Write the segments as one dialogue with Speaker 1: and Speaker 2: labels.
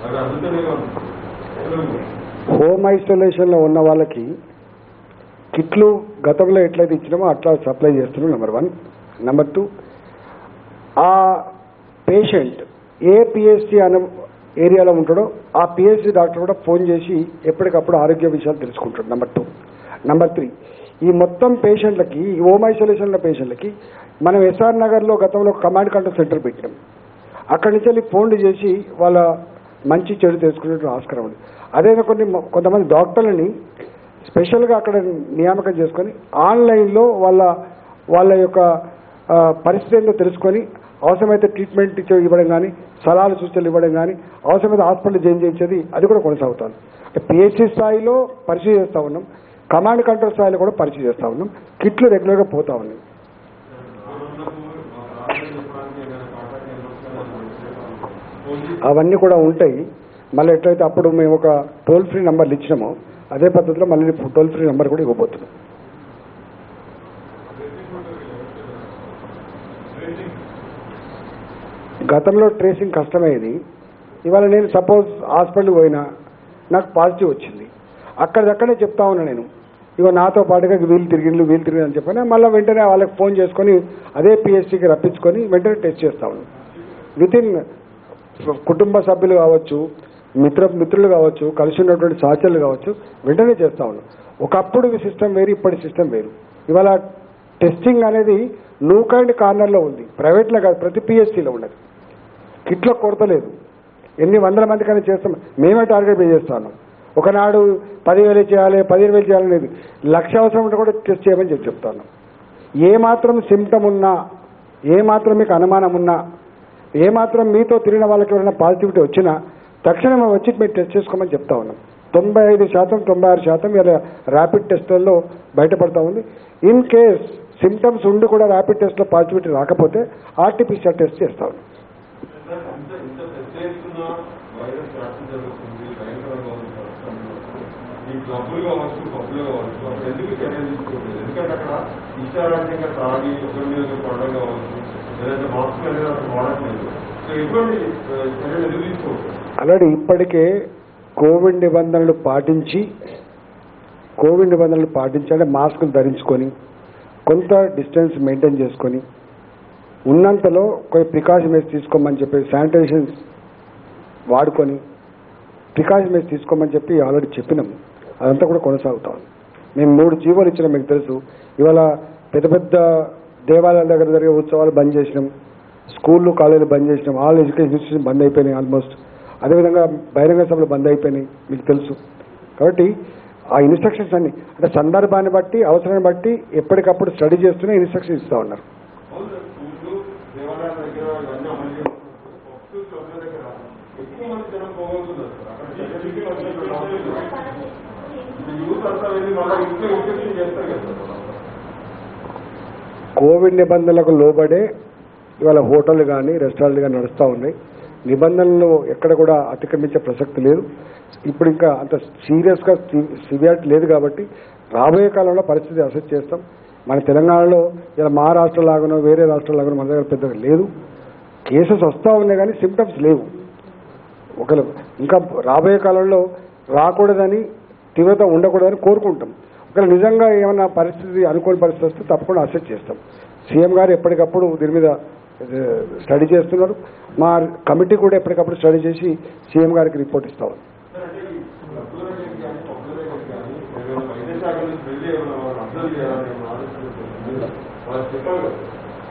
Speaker 1: అది అందుకనే
Speaker 2: హోమ్ ఐసోలేషన్లో ఉన్న వాళ్ళకి కిట్లు గతంలో ఎట్లయితే ఇచ్చినామో అట్లా సప్లై చేస్తున్నాం నెంబర్ వన్ నెంబర్ టూ ఆ పేషెంట్ ఏ పిఎస్సి అనే ఏరియాలో ఉంటాడో ఆ పిఎస్సి డాక్టర్ కూడా ఫోన్ చేసి ఎప్పటికప్పుడు ఆరోగ్య విషయాలు తెలుసుకుంటాడు నెంబర్ టూ నెంబర్ త్రీ ఈ మొత్తం పేషెంట్లకి ఈ హోమ్ ఐసోలేషన్ల పేషెంట్లకి మనం ఎస్ఆర్ నగర్లో గతంలో కమాండ్ కంట్రోల్ సెంటర్ పెట్టినాం అక్కడి నుంచి వెళ్ళి ఫోన్లు చేసి వాళ్ళ మంచి చెడు తెలుసుకునే ఆస్కారం ఉంది అదే కొన్ని కొంతమంది డాక్టర్లని స్పెషల్గా అక్కడ నియామకం చేసుకొని ఆన్లైన్లో వాళ్ళ వాళ్ళ యొక్క ఆ, పరిస్థితి ఏంటో తెలుసుకొని అవసరమైతే ట్రీట్మెంట్ ఇచ్చే- ఇవ్వడం కానీ సలహాలు సూచనలు ఇవ్వడం కానీ అవసరమైతే హాస్పిటల్ జాయిన్ చేయించేది అది కూడా కొనసాగుతాను పిహెచ్సి స్థాయిలో పరిచయం చేస్తూ ఉన్నాం కమాండ్ కంట్రోల్ స్థాయిలో కూడా పరిచయం చేస్తూ ఉన్నాం కిట్లు రెగ్యులర్గా పోతా ఉన్నాయి అవన్నీ కూడా ఉంటాయి మళ్ళీ ఎట్లయితే అప్పుడు మేము ఒక టోల్ ఫ్రీ నెంబర్లు ఇచ్చినామో అదే పద్ధతిలో మళ్ళీ టోల్ ఫ్రీ నెంబర్ కూడా ఇవ్వబోతున్నాం గతంలో ట్రేసింగ్ కష్టమయ్యేది ఇవాళ నేను సపోజ్ హాస్పిటల్కి పోయినా నాకు పాజిటివ్ వచ్చింది అక్కడిదక్కడే చెప్తా ఉన్నా నేను ఇగో నాతో పాటుగా వీలు తిరిగిండ్లు వీలు తిరిగి అని చెప్పని మళ్ళీ వెంటనే వాళ్ళకి ఫోన్ చేసుకొని అదే పిఎస్సికి రప్పించుకొని వెంటనే టెస్ట్ చేస్తా ఉన్నాను విత్ ఇన్ కుటుంబ సభ్యులు కావచ్చు మిత్ర మిత్రులు కావచ్చు కలిసి ఉన్నటువంటి సహచరులు కావచ్చు వెంటనే చేస్తా ఉన్నాం ఒకప్పుడు సిస్టమ్ వేరు ఇప్పటి సిస్టమ్ వేరు ఇవాళ టెస్టింగ్ అనేది నూక్ అండ్ కార్నర్లో ఉంది ప్రైవేట్లో కాదు ప్రతి పిఎస్సిలో ఉన్నది కిట్లో కొరత లేదు ఎన్ని వందల మందికైనా చేస్తాం మేమే టార్గెట్ పే చేస్తాను ఒకనాడు పదివేలు చేయాలి పదిహేను వేలు చేయాలి లేదు లక్ష అవసరం ఉంటే కూడా టెస్ట్ చేయమని చెప్పి చెప్తాను ఏ మాత్రం సిమ్టమ్ ఉన్నా ఏ మాత్రం మీకు అనుమానం ఉన్నా ఏ మాత్రం మీతో తిరిగిన వాళ్ళకి ఎవరైనా పాజిటివిటీ వచ్చినా తక్షణమే వచ్చి మీరు టెస్ట్ చేసుకోమని చెప్తా ఉన్నాం తొంభై ఐదు శాతం తొంభై ఆరు శాతం ఇలా ర్యాపిడ్ టెస్టుల్లో బయటపడతా ఉంది ఇన్ కేస్ సిమ్టమ్స్ ఉండి కూడా ర్యాపిడ్ టెస్ట్లో పాజిటివిటీ రాకపోతే ఆర్టీపీసీఆర్ టెస్ట్ చేస్తా ఉన్నాం
Speaker 1: ఇంత ఇంత పెద్ద ఎత్తున వైరస్ వ్యాప్తి జరుగుతుంది భయంకరంగా ఉంది రాష్ట్రంలో. ఈ క్లబ్బులు కావచ్చు పబ్బులు కావచ్చు అప్పుడు ఎందుకు చర్యలు తీసుకోవట్లేదు ఎందుకంటే అక్కడ ఇష్టారాజ్యంగా తాగి ఒకరి మీద ఒకరు పడడం కావచ్చు లేదంటే మాస్క్ అనేది అక్కడ వాడట్లేదు సో ఎటువంటి ఆ, చర్యలు ఎందుకు తీసుకోవట్లేదు
Speaker 2: ఆల్రెడీ ఇప్పటికే కోవిడ్ నిబంధనలు పాటించి కోవిడ్ నిబంధనలు పాటించి అంటే మాస్కులు ధరించుకొని కొంత డిస్టెన్స్ మెయింటైన్ చేసుకొని ఉన్నంతలో కొన్ని ప్రికాషన్ మెజర్స్ తీసుకోమని చెప్పి శానిటైజేషన్స్ వాడుకొని ప్రికాషన్ మెజర్స్ తీసుకోమని చెప్పి ఆల్రెడీ చెప్పినాం అదంతా కూడా కొనసాగుతా ఉంది మేము మూడు జీవోలు ఇచ్చినాం మీకు తెలుసు ఇవాళ పెద్ద పెద్ద దేవాలయాల దగ్గర జరిగే ఉత్సవాలు బంద్ చేసినాం స్కూళ్ళు కాలేజీలు బంద్ చేసినాం ఆల్ ఎడ్యుకేషన్ ఇన్స్టిట్యూషన్ బంద్ అయిపోయినాయి ఆల్మోస్ట్ అదేవిధంగా బహిరంగ సభలు బంద్ అయిపోయినాయి మీకు తెలుసు కాబట్టి ఆ ఇన్స్ట్రక్షన్స్ అన్ని అంటే సందర్భాన్ని బట్టి అవసరాన్ని బట్టి ఎప్పటికప్పుడు స్టడీ చేస్తూనే ఇన్స్ట్రక్షన్స్ ఇస్తూ ఉన్నారు
Speaker 1: అవును సార్ స్కూళ్ళు దేవాలయాల దగ్గర ఇవన్నీ అమలు చేస్తున్నారు పబ్స్ క్లబ్ల దగ్గర ఎక్కువ మంది జనం పోగొడుతున్నారు సార్ అక్కడ సెక్యూరిటీ పర్సెంట్ రావట్లేదు. ఇప్పుడు యూత్ అంతా వెళ్ళి మళ్ళీ ఇంట్లో ఇన్ఫెక్షన్ చేస్తారు కదా సార్
Speaker 2: కోవిడ్ నిబంధనలకు లోబడే ఇవాళ హోటళ్ళు కానీ రెస్టారెంట్లు కానీ నడుస్తూ ఉన్నాయి నిబంధనలు ఎక్కడ కూడా అతిక్రమించే ప్రసక్తి లేదు ఇప్పుడు ఇంకా అంత సీరియస్గా సివియారిటీ లేదు కాబట్టి రాబోయే కాలంలో పరిస్థితి అసెస్ చేస్తాం మన తెలంగాణలో ఇలా మా రాష్ట్రం లాగానో వేరే రాష్ట్రం లాగానో మన దగ్గర పెద్దగా లేదు కేసెస్ వస్తూ ఉన్నాయి కానీ సిమ్టమ్స్ లేవు ఒకవేళ ఇంకా రాబోయే కాలంలో రాకూడదని తీవ్రత ఉండకూడదని కోరుకుంటాం ఒకవేళ నిజంగా ఏమైనా పరిస్థితి అనుకోని పరిస్థితి వస్తే తప్పకుండా అసెస్ చేస్తాం సీఎం గారు ఎప్పటికప్పుడు దీని మీద ఏ, స్టడీ చేస్తున్నారు మా కమిటీ కూడా ఎప్పటికప్పుడు స్టడీ చేసి సీఎం గారికి రిపోర్ట్ ఇస్తాం
Speaker 1: సార్ అంటే ఈ క్లబ్ల దగ్గరికి కానీ పబ్ల దగ్గరికి కానీ ఏదైనా వైద్య శాఖ నుంచి వెళ్ళి ఏమైనా వాళ్ళని అబ్జర్వ్ చేయాలని ఏమైనా ఆలోచన వాళ్ళకి చెప్పాలి కదా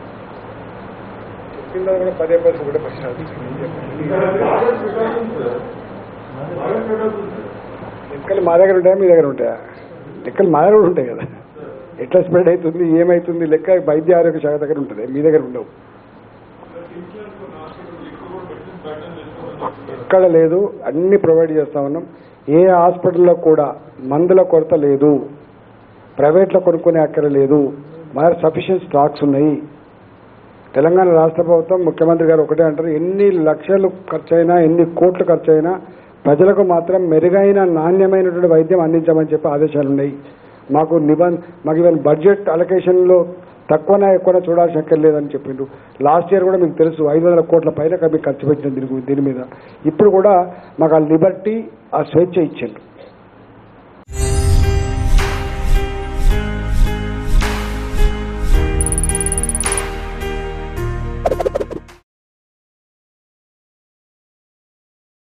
Speaker 2: పదే పదే కూడా
Speaker 1: ఇక్కడ బాగా ప్రికాషన్స్ సార్ బాగా ప్రికాషన్స్ సార్
Speaker 2: లెక్కలు మా దగ్గర ఉంటాయా మీ దగ్గర ఉంటాయా లెక్కలు మా దగ్గర కూడా ఉంటాయి కదా ఎట్లా స్ప్రెడ్ అవుతుంది ఏమవుతుంది లెక్క వైద్య ఆరోగ్య శాఖ దగ్గర ఉంటుంది మీ దగ్గర ఉండవు ఎక్కడ లేదు అన్ని ప్రొవైడ్ చేస్తా ఉన్నాం ఏ హాస్పిటల్లో కూడా మందుల కొరత లేదు ప్రైవేట్లో కొనుక్కునే అక్కర లేదు మన సఫిషియెంట్ స్టాక్స్ ఉన్నాయి తెలంగాణ రాష్ట్ర ప్రభుత్వం ముఖ్యమంత్రి గారు ఒకటే అంటారు ఎన్ని లక్షలు ఖర్చు అయినా ఎన్ని కోట్లు ఖర్చు అయినా ప్రజలకు మాత్రం మెరుగైన నాణ్యమైనటువంటి వైద్యం అందించమని చెప్పి ఆదేశాలు ఉన్నాయి మాకు నిబంధ మాకు ఇవన్న బడ్జెట్ అలొకేషన్లో తక్కువనా ఎక్కువనా చూడాల్సిన అక్కర్ లేదని చెప్పిండు లాస్ట్ ఇయర్ కూడా మీకు తెలుసు ఐదు వందల కోట్ల పైన మీకు ఖర్చు పెట్టిన దీని గు- దీని మీద ఇప్పుడు కూడా మాకు ఆ లిబర్టీ ఆ స్వేచ్ఛ ఇచ్చిండు